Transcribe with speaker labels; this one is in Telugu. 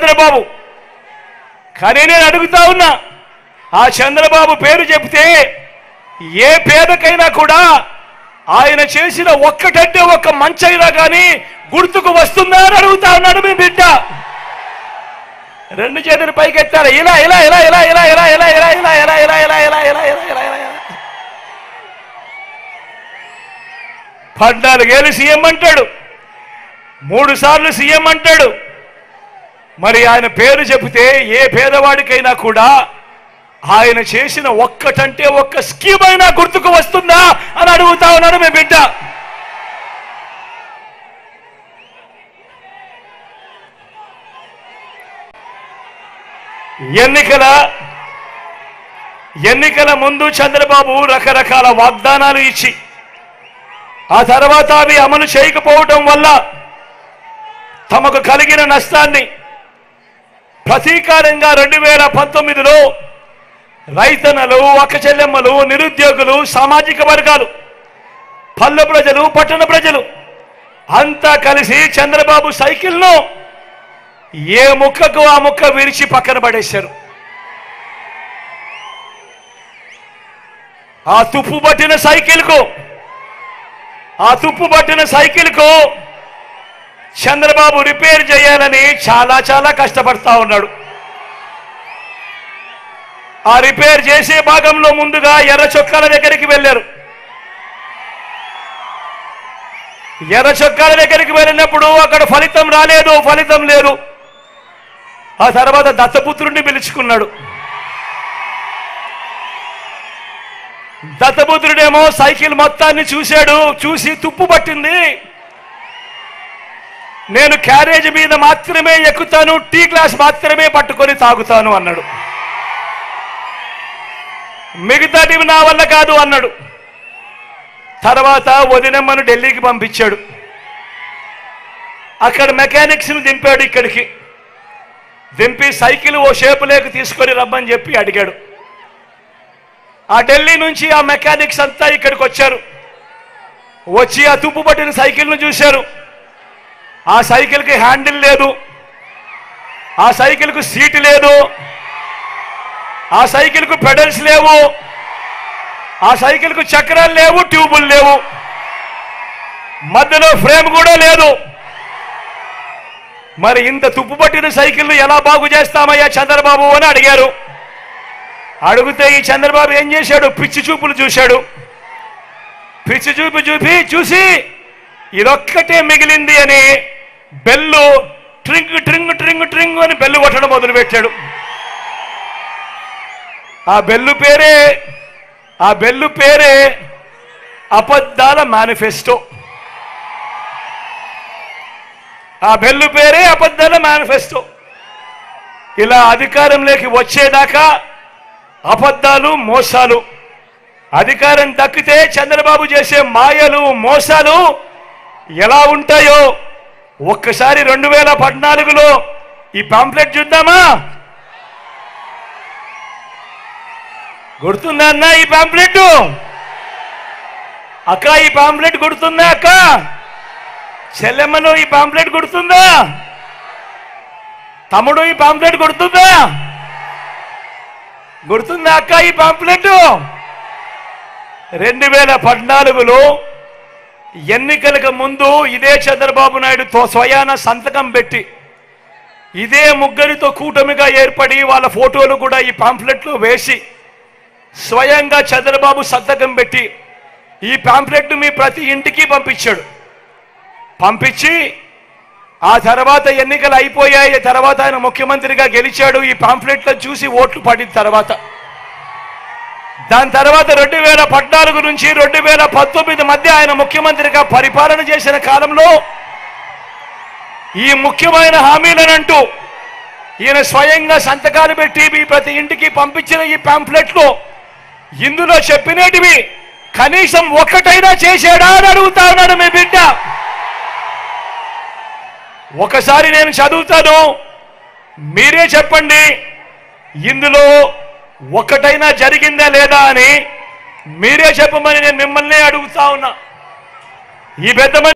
Speaker 1: చంద్రబాబు కానీ నేను అడుగుతా ఉన్నా ఆ చంద్రబాబు పేరు చెప్తే ఏ పేదకైనా కూడా ఆయన చేసిన ఒక్కటంటే ఒక్క మంచైనా కానీ గుర్తుకు వస్తుందా అని అడుగుతా ఉన్నాడు మీ బిడ్డ రెండు చేతులు పైకెత్తారు ఇలా ఇలా ఇలా ఇలా ఇలా ఇలా ఇలా ఇలా ఇలా ఇలా ఇలా ఇలా ఇలా ఇలా ఇలా ఇలా ఇలా పద్నాలుగేళ్ళు సీఎం అంటాడు మూడు సార్లు సీఎం అంటాడు మరి ఆయన పేరు చెబితే ఏ పేదవాడికైనా కూడా ఆయన చేసిన ఒక్కటంటే ఒక్క స్కీమ్ అయినా గుర్తుకు వస్తుందా అని అడుగుతా ఉన్నాడు మీ బిడ్డ ఎన్నికల ఎన్నికల ముందు చంద్రబాబు రకరకాల వాగ్దానాలు ఇచ్చి ఆ తర్వాత అవి అమలు చేయకపోవటం వల్ల తమకు కలిగిన నష్టాన్ని ప్రతీకారంగా రెండు వేల పంతొమ్మిదిలో రైతన్నలు అక్కచెల్లెమ్మలు నిరుద్యోగులు సామాజిక వర్గాలు పల్లె ప్రజలు పట్టణ ప్రజలు అంతా కలిసి చంద్రబాబు సైకిల్ను ఏ ముక్కకు ఆ ముక్క విరిచి పక్కన పడేశారు ఆ తుప్పు పట్టిన సైకిల్కు ఆ తుప్పు పట్టిన సైకిల్కు చంద్రబాబు రిపేర్ చేయాలని చాలా చాలా కష్టపడతా ఉన్నాడు ఆ రిపేర్ చేసే భాగంలో ముందుగా ఎర్ర చొక్కాల దగ్గరికి వెళ్ళారు ఎర్ర చొక్కాల దగ్గరికి వెళ్ళినప్పుడు అక్కడ ఫలితం రాలేదు ఫలితం లేదు ఆ తర్వాత దత్తపుత్రుడిని పిలుచుకున్నాడు దత్తపుత్రుడేమో సైకిల్ మొత్తాన్ని చూశాడు చూసి తుప్పు పట్టింది నేను క్యారేజ్ మీద మాత్రమే ఎక్కుతాను టీ గ్లాస్ మాత్రమే పట్టుకొని తాగుతాను అన్నాడు మిగతాటివి నా వల్ల కాదు అన్నాడు తర్వాత వదినమ్మను ఢిల్లీకి పంపించాడు అక్కడ మెకానిక్స్ని దింపాడు ఇక్కడికి దింపి సైకిల్ ఓ షేపు లేక తీసుకొని రమ్మని చెప్పి అడిగాడు ఆ ఢిల్లీ నుంచి ఆ మెకానిక్స్ అంతా ఇక్కడికి వచ్చారు వచ్చి ఆ తుప్పు పట్టిన సైకిల్ను చూశారు ఆ సైకిల్కి హ్యాండిల్ లేదు ఆ సైకిల్కు సీటు లేదు ఆ సైకిల్కు పెడల్స్ లేవు ఆ సైకిల్కు చక్రాలు లేవు ట్యూబులు లేవు మధ్యలో ఫ్రేమ్ కూడా లేదు మరి ఇంత తుప్పు పట్టిన సైకిల్ను ఎలా బాగు చేస్తామయ్యా చంద్రబాబు అని అడిగారు అడిగితే ఈ చంద్రబాబు ఏం చేశాడు పిచ్చి చూపులు చూశాడు పిచ్చి చూపు చూపి చూసి ఇదొక్కటే మిగిలింది అని బెల్లు ట్రింగ్ ట్రింగ్ ట్రింగ్ ట్రింగ్ అని బెల్లు కొట్టడం మొదలుపెట్టాడు ఆ బెల్లు పేరే ఆ బెల్లు పేరే అబద్ధాల మేనిఫెస్టో ఆ బెల్లు పేరే అబద్ధాల మేనిఫెస్టో ఇలా అధికారంలోకి వచ్చేదాకా అబద్ధాలు మోసాలు అధికారం దక్కితే చంద్రబాబు చేసే మాయలు మోసాలు ఎలా ఉంటాయో ఒక్కసారి రెండు వేల పద్నాలుగులో ఈ పాంప్లెట్ చూద్దామా గుర్తుందా అన్న ఈ పాంప్లెట్ అక్క ఈ పాంప్లెట్ గుర్తుందా అక్క చెల్లెమ్మను ఈ పాంప్లెట్ గుర్తుందా తమ్ముడు ఈ పాంప్లెట్ గుర్తుందా గుర్తుందా అక్క ఈ పాంప్లెట్ రెండు వేల పద్నాలుగులో ఎన్నికలకు ముందు ఇదే చంద్రబాబు నాయుడుతో స్వయాన సంతకం పెట్టి ఇదే ముగ్గురితో కూటమిగా ఏర్పడి వాళ్ళ ఫోటోలు కూడా ఈ పాంప్లెట్లో వేసి స్వయంగా చంద్రబాబు సంతకం పెట్టి ఈ పాంప్లెట్ మీ ప్రతి ఇంటికి పంపించాడు పంపించి ఆ తర్వాత ఎన్నికలు అయిపోయాయి తర్వాత ఆయన ముఖ్యమంత్రిగా గెలిచాడు ఈ పాంప్లెట్లను చూసి ఓట్లు పడిన తర్వాత దాని తర్వాత రెండు వేల పద్నాలుగు నుంచి రెండు వేల పంతొమ్మిది మధ్య ఆయన ముఖ్యమంత్రిగా పరిపాలన చేసిన కాలంలో ఈ ముఖ్యమైన హామీలనంటూ ఈయన స్వయంగా సంతకాలు పెట్టి మీ ప్రతి ఇంటికి పంపించిన ఈ పాంప్లెట్లు ఇందులో చెప్పినటివి కనీసం ఒక్కటైనా చేశాడా అని అడుగుతా ఉన్నాడు మీ బిడ్డ ఒకసారి నేను చదువుతాను మీరే చెప్పండి ఇందులో ఒక్కటైనా జరిగిందా లేదా అని మీరే చెప్పమని నేను మిమ్మల్ని అడుగుతా ఉన్నా ఈ పెద్ద మనిషి